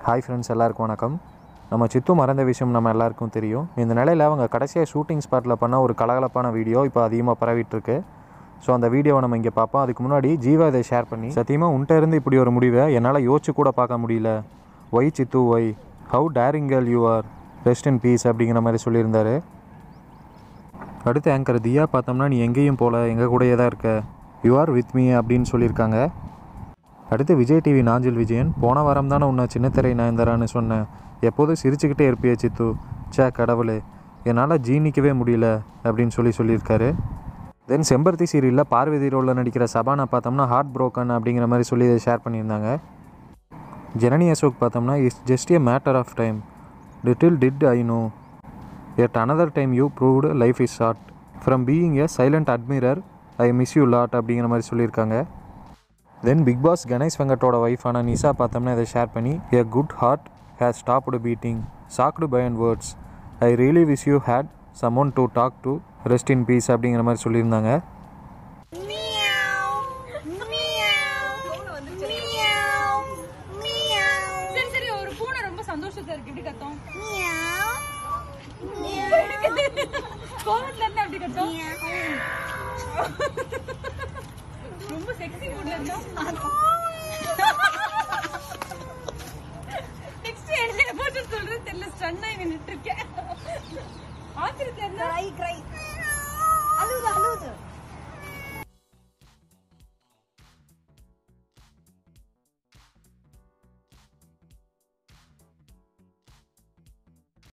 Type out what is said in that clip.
hi friends எல்லாருக்கும் வணக்கம் நம்ம சித்து மறந்த விஷயம் நம்ம எல்லாருக்கும் தெரியும் இந்த நிலையில் அவங்க கடைசியாக ஷூட்டிங் ஸ்பாட்டில் பண்ண ஒரு கலகலப்பான வீடியோ இப்போ அதிகமாக பரவிட்டுருக்கு ஸோ அந்த வீடியோவை நம்ம இங்கே பார்ப்போம் அதுக்கு முன்னாடி ஜீவா இதை ஷேர் பண்ணி சத்தியமாக உன்ட்ட இருந்து இப்படி ஒரு முடிவை என்னால் யோசிச்சு கூட பார்க்க முடியல why Sidhu why how daring girl you are rest in peace அப்படிங்கிற மாதிரி சொல்லியிருந்தாரு அடுத்து ஆங்கர் தியா பார்த்தோம்னா நீ எங்கேயும் போகல எங்கள் கூடயே தான் இருக்க யூ ஆர் வித் மீ அப்படின்னு சொல்லியிருக்காங்க அடுத்து விஜய் டிவி நாஞ்சில் விஜயன் போன வாரம் தானே உன்னை சின்னத்திரை நயன்தாரான்னு சொன்னேன் எப்போதும் சிரிச்சுக்கிட்டே இருப்பியே சித்து ச்சே கடவுளே என்னால் ஜீனிக்கவே முடியல அப்படின்னு சொல்லி சொல்லியிருக்காரு தென் செம்பருத்தி சீரியலில் பார்வதி ரோலில் நடிக்கிற சபானா பார்த்தோம்னா ஹார்ட் broken அப்படிங்கிற மாதிரி சொல்லி இதை ஷேர் பண்ணியிருந்தாங்க ஜனனி அசோக் பார்த்தோம்னா it's just a matter of time little did I know it another time you proved life is short from being a silent admirer I miss you lot அப்படிங்கிற மாதிரி சொல்லியிருக்காங்க தென் பிக் பாஸ் கணேஷ் வெங்கட்டோட ஒய்ஃபான நிஷா பார்த்தோம்னா இதை share பண்ணி a good heart has stopped beating shocked by and words I really wish you had someone to talk to rest in peace அப்படிங்கிற மாதிரி சொல்லியிருந்தாங்க சரி சரி ஒரு பூனை ரொம்ப சந்தோஷத்துல இருக்கு எப்படி கத்தோம் கோவத்துல இருந்தா எப்படி கத்தோம் ரொம்ப செக்ஸி மூட்ல இருந்தா நெக்ஸ்ட் என்ன போட்டு சொல்றது தெரியல ஸ்டன் ஆகி நின்னுட்டு இருக்கேன் ஆத்திரத்துல இருந்தா